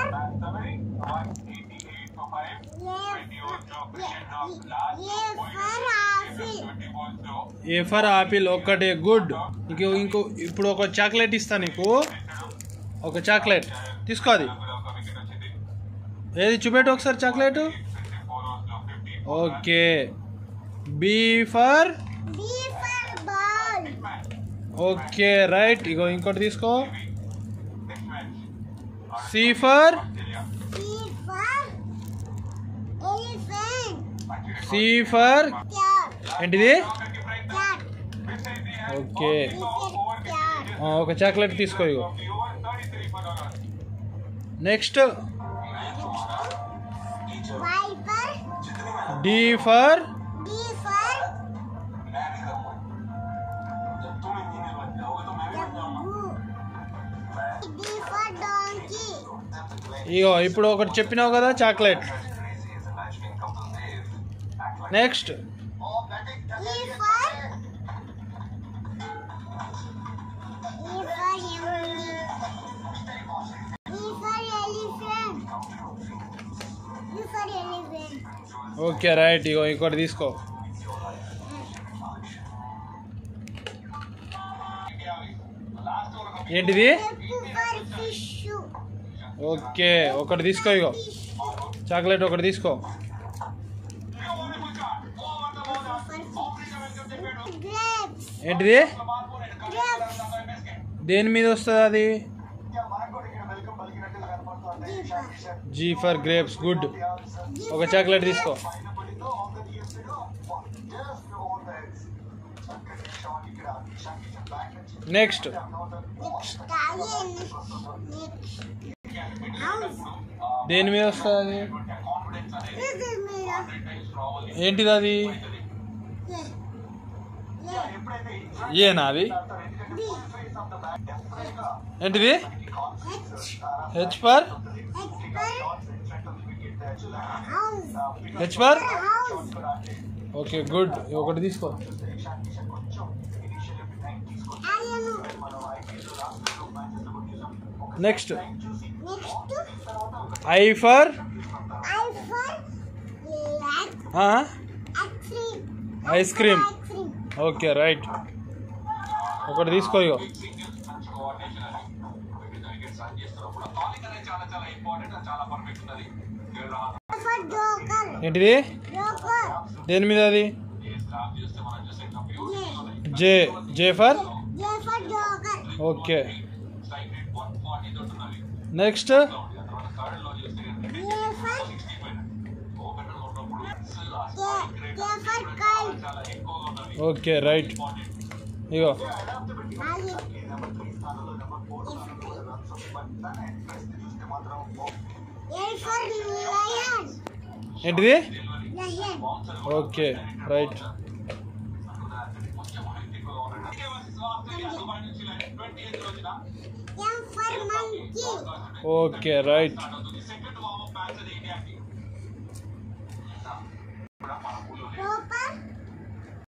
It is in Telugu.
ఏ ఫర్ ఆపిల్ ఒక్కటే గుడ్ ఇంకో ఇంకో ఇప్పుడు ఒక చాక్లెట్ ఇస్తా నీకు ఒక చాక్లెట్ తీసుకో అది ఏది చూపెట్టు ఒకసారి chocolate okay B for okay right ఇగో ఇంకోటి తీసుకో సి ఫర్ సి ఫర్ ఏంటిది ఓకే ఆ, ఒక చాక్లెట్ తీసుకో ఇగో నెక్స్ట్ డి ఫర్ ఇగో ఇప్పుడు ఒకటి చెప్పినావు కదా చాక్లెట్ నెక్స్ట్ ఓకే రైట్ ఇగో ఇంకోటి తీసుకో ఏంటిది ఓకే ఒకటి తీసుకో ఇగో చాక్లెట్ ఒకటి తీసుకో ఏంటిది దేని మీద వస్తుంది అది జీ ఫర్ గ్రేప్స్ గుడ్ ఒక చాక్లెట్ తీసుకో నెక్స్ట్ దేని మీద వస్తుంది అది ఏంటిది అది ఏనా అది ఏంటిది H for H for okay good ఒకటి తీసుకో next I for ice cream okay right ఒకటి తీసుకో ఇగో ఏంటిది దేని మీద అది J J for okay next okay right ఇగో ఏంటిది ఓకే రైట్ ఓకే రైట్